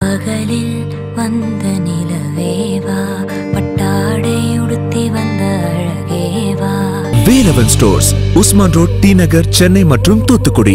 பகலில் வந்த நிலவேவா பட்டாடை உடுத்தி வந்த அழகேவா வேலவன் ஸ்டோர்ஸ் உஸ்மான் ரோட் டி நகர் சென்னை மற்றும் தூத்துக்குடி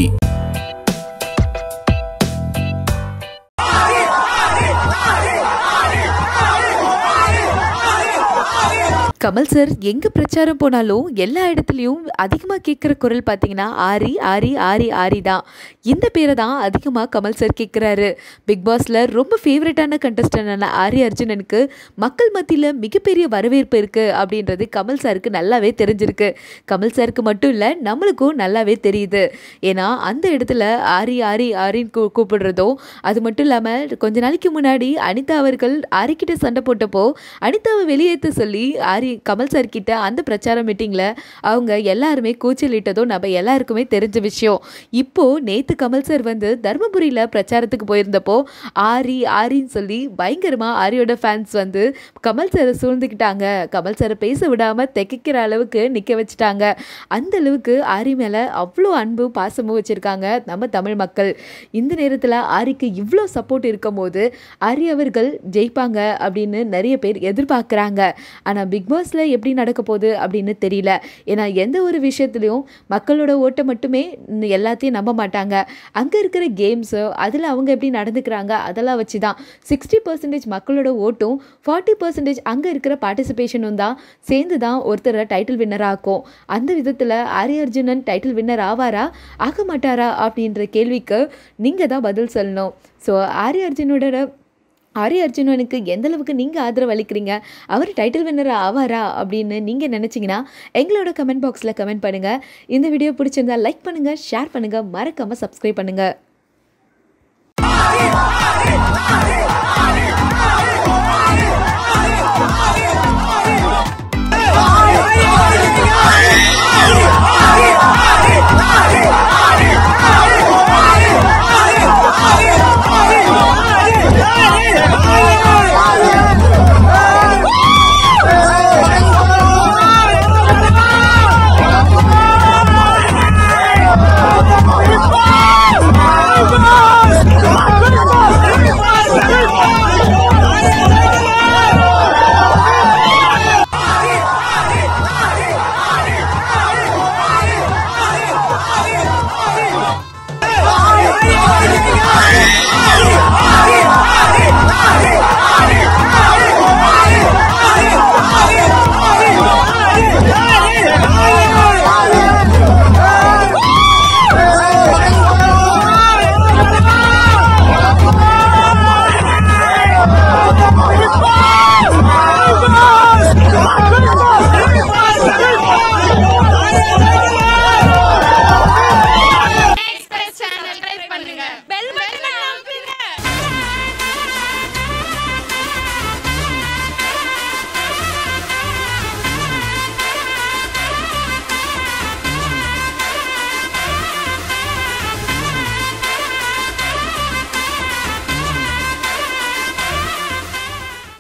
கமல் சார் எங்கே பிரச்சாரம் போனாலும் எல்லா இடத்துலையும் அதிகமாக கேட்குற குரல் பார்த்தீங்கன்னா ஆரி ஆரி ஆரி ஆரி தான் இந்த பேரை தான் அதிகமாக கமல் சார் கேட்குறாரு பிக் பாஸில் ரொம்ப ஃபேவரட்டான கண்டஸ்டன்டான ஆரி அர்ஜுனனுக்கு மக்கள் மத்தியில் மிகப்பெரிய வரவேற்பு இருக்குது அப்படின்றது கமல் சாருக்கு நல்லாவே தெரிஞ்சிருக்கு கமல் சாருக்கு மட்டும் இல்லை நம்மளுக்கும் நல்லாவே தெரியுது ஏன்னா அந்த இடத்துல ஆரி ஆரி ஆரின்னு கூ கூப்பிடுறதும் அது மட்டும் இல்லாமல் கொஞ்ச நாளைக்கு முன்னாடி அனிதா அவர்கள் ஆரிக்கிட்ட சண்டை போட்டப்போ அனிதாவை வெளியேற்ற சொல்லி ஆரி கமல் சார் கிட்ட அந்த பிரச்சார மீட்டிங்கில் அவங்க எல்லாருமே கூச்சலிட்டதும் நம்ம எல்லாருக்குமே தெரிஞ்ச விஷயம் இப்போ நேத்து கமல் சார் வந்து தருமபுரியில் பிரச்சாரத்துக்கு போயிருந்தப்போ ஆரி ஆரின்னு சொல்லி பயங்கரமா ஆரியோட ஃபேன்ஸ் வந்து கமல் சாரை சூழ்ந்துக்கிட்டாங்க கமல் சாரை பேச விடாம திகைக்கிற அளவுக்கு நிற்க வச்சுட்டாங்க அந்த அளவுக்கு ஆரி மேலே அவ்வளோ அன்பு பாசமும் வச்சுருக்காங்க நம்ம தமிழ் மக்கள் இந்த நேரத்தில் ஆரிக்கு இவ்வளோ சப்போர்ட் இருக்கும் போது ஆரி அவர்கள் ஜெயிப்பாங்க அப்படின்னு நிறைய பேர் எதிர்பார்க்குறாங்க ஆனால் பிக் பாஸில் எப்படி நடக்க போகுது அப்படின்னு தெரியல ஏன்னா எந்த ஒரு விஷயத்துலையும் மக்களோட ஓட்டை மட்டுமே ந- எல்லாத்தையும் நம்ப மாட்டாங்க அங்கே இருக்கிற கேம்ஸு அதில் அவங்க எப்படி நடந்துக்கிறாங்க அதெல்லாம் வச்சு தான் சிக்ஸ்டி பர்சன்டேஜ் மக்களோட ஓட்டும் ஃபார்ட்டி பர்சன்டேஜ் அங்கே இருக்கிற பார்ட்டிசிபேஷனும் தான் சேர்ந்து தான் ஒருத்தரை டைட்டில் வின்னர் ஆக்கும் அந்த விதத்தில் ஆரிய அர்ஜுனன் டைட்டில் வின்னர் ஆவாரா ஆக மாட்டாரா அப்படின்ற கேள்விக்கு நீங்கள் தான் பதில் சொல்லணும் ஸோ ஆரிய அர்ஜுனோட ஆரி அர்ஜுனனுக்கு எந்த அளவுக்கு நீங்கள் ஆதரவு அளிக்கிறீங்க அவர் டைட்டில் வின்னர் ஆவாரா அப்படின்னு நீங்கள் நினச்சிங்கன்னா எங்களோட கமெண்ட் பாக்ஸில் கமெண்ட் பண்ணுங்கள் இந்த வீடியோ பிடிச்சிருந்தா லைக் பண்ணுங்கள் ஷேர் பண்ணுங்கள் மறக்காமல் சப்ஸ்கிரைப் பண்ணுங்கள்